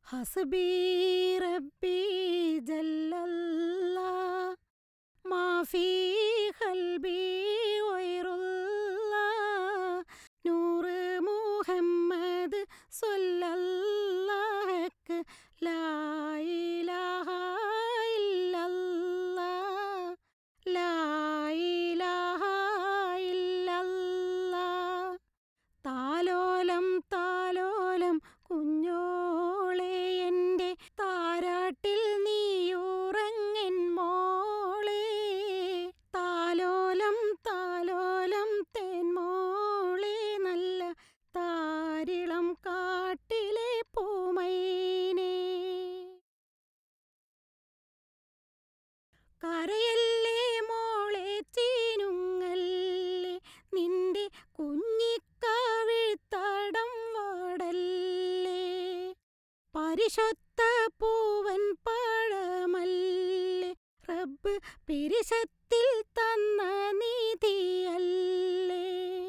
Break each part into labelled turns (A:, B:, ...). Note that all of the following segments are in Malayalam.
A: حسبي ربي جل الله ما في قلبي غير الله نور محمد صلى الله لا إله إلا الله لا إله إلا الله താലോലം താലോലം കുഞ്ഞോളെ എൻ്റെ താരാട്ടിൽ നീയുറങ്ങൻ മോളെ താലോലം താലോലം തേൻമോളെ നല്ല താരിളം കാട്ടിലെ പൂമൈനേ കരയല്ലേ മോളെ ചീനുങ്ങല്ലേ നിന്റെ കുഞ്ഞിക്കാവിഴ്ത്തടം വാടല്ലേ പരിശുദ്ധ പൂവൻ പഴമല്ലേ റബ്ബ് പിരിശത്തിൽ തന്ന നീതിയല്ലേ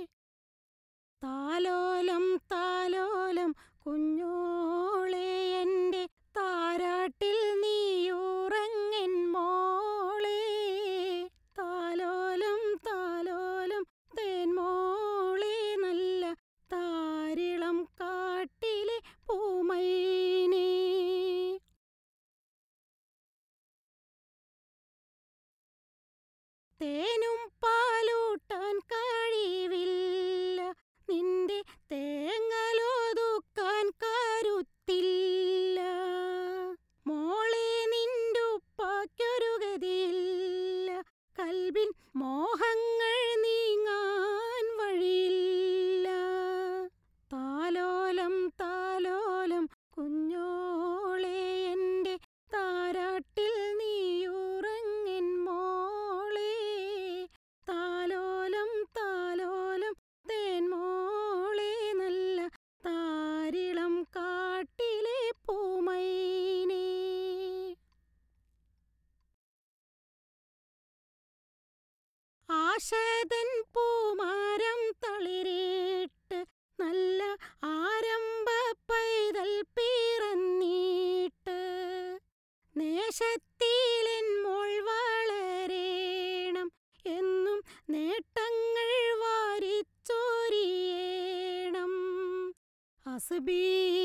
A: താലോലം താലോലം കുഞ്ഞോളെ എൻ്റെ താരാട്ടിൽ നീയുറങ്ങൻ മോളെ താലോലം താലോലം തേൻമോളെ നല്ല താരിളം കാട്ടിലെ പൂമൈനേ തേനും പാലൂട്ടാൻ കഴിവില്ല നിന്റെ തേങ്ങലോതുക്കാൻ കരുത്തില്ല മോളെ നിന്റെ ഉപ്പാക്കൊരു ഗതിയില്ല കൽബിൻ മോഹങ്ങൾ നീങ്ങാൻ വഴിയില്ല താലോലം താലോലം കുഞ്ഞോളെ എൻ്റെ താരാട്ടിൽ നീയുറങ്ങൻ മോളെ താലോലം താലോലം തേൻമോളെ നല്ല താരിളം കാട്ടിലെ പൂമൈനേ ആശതൻ പൂമാരം തളിരിട്ട് നല്ല ആരംഭ പൈതൽ പിറന്നീട്ട് നേശത്തിലെൻ മോൾ വളരേണം എന്നും നേട്ടങ്ങൾ വാരിച്ചോരിയേണം ഹസ്ബി